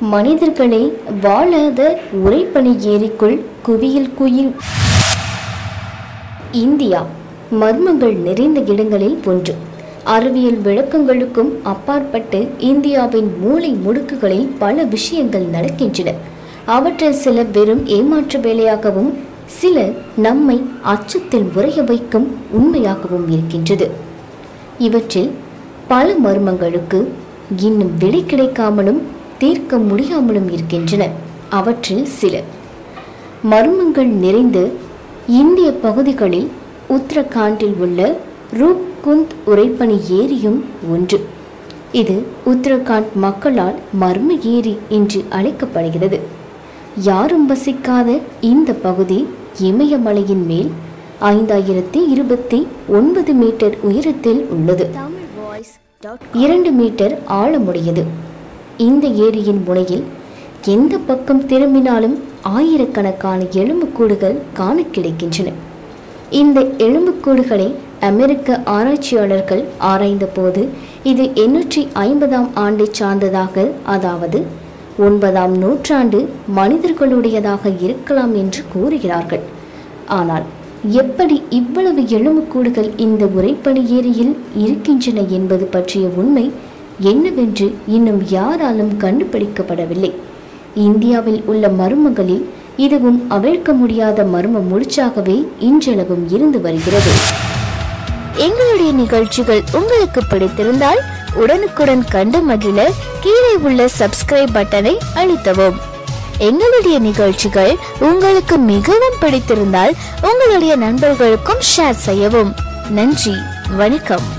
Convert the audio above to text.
மனிதர்களே வாழாத உரைப்பனி ஏரிக்குள் குவியல் குயில் இந்தியா மர்மங்கள் நிறைந்த இடங்களில் ஒன்று அறிவியல் விளக்கங்களுக்கும் அப்பாற்பட்டு இந்தியாவின் மூளை முடுக்குகளில் பல விஷயங்கள் நடக்கின்றன அவற்றில் சில வெறும் ஏமாற்று வேலையாகவும் சில நம்மை அச்சத்தில் உறைய வைக்கும் உண்மையாகவும் இருக்கின்றது இவற்றில் பல மர்மங்களுக்கு இன்னும் விடை கிடைக்காமலும் தீர்க்க முடியாமலும் இருக்கின்றன அவற்றில் சில மர்மங்கள் நிறைந்து இந்திய பகுதிகளில் உத்தரகாண்டில் உள்ள ரூப்குந்த் உறைபனி ஏரியும் ஒன்று இது உத்தரகாண்ட் மக்களால் மர்ம ஏரி என்று அழைக்கப்படுகிறது யாரும் வசிக்காத இந்த பகுதி இமயமலையின் மேல் ஐந்தாயிரத்தி இருபத்தி ஒன்பது மீட்டர் உயரத்தில் உள்ளது இரண்டு மீட்டர் ஆழமுடையது இந்த ஏரியின் முனையில் எந்த பக்கம் திரும்பினாலும் ஆயிரக்கணக்கான எலும்புக்கூடுகள் காண கிடைக்கின்றன இந்த எலும்புக்கூடுகளை அமெரிக்க ஆராய்ச்சியாளர்கள் ஆராய்ந்தபோது இது எண்ணூற்றி ஐம்பதாம் ஆண்டை சார்ந்ததாக அதாவது ஒன்பதாம் நூற்றாண்டு மனிதர்களுடையதாக இருக்கலாம் என்று கூறுகிறார்கள் ஆனால் எப்படி இவ்வளவு எலும்புக்கூடுகள் இந்த உரைப்பணி ஏரியில் இருக்கின்றன என்பது பற்றிய உண்மை என்னவென்று இன்னும் யாராலும் கண்டுபிடிக்கப்படவில்லை இந்தியாவில் உள்ள மர்மங்களில் இதுவும் அவிழ்க்க முடியாத மர்ம முடிச்சாகவே இன்றளவும் இருந்து வருகிறது எங்களுடைய நிகழ்ச்சிகள் உங்களுக்கு பிடித்திருந்தால் உடனுக்குடன் கண்டு மகிழ கீழே உள்ள சப்ஸ்கிரைப் பட்டனை அழுத்தவும் எங்களுடைய நிகழ்ச்சிகள் உங்களுக்கு மிகவும் பிடித்திருந்தால் உங்களுடைய நண்பர்களுக்கும் ஷேர் செய்யவும் நன்றி வணக்கம்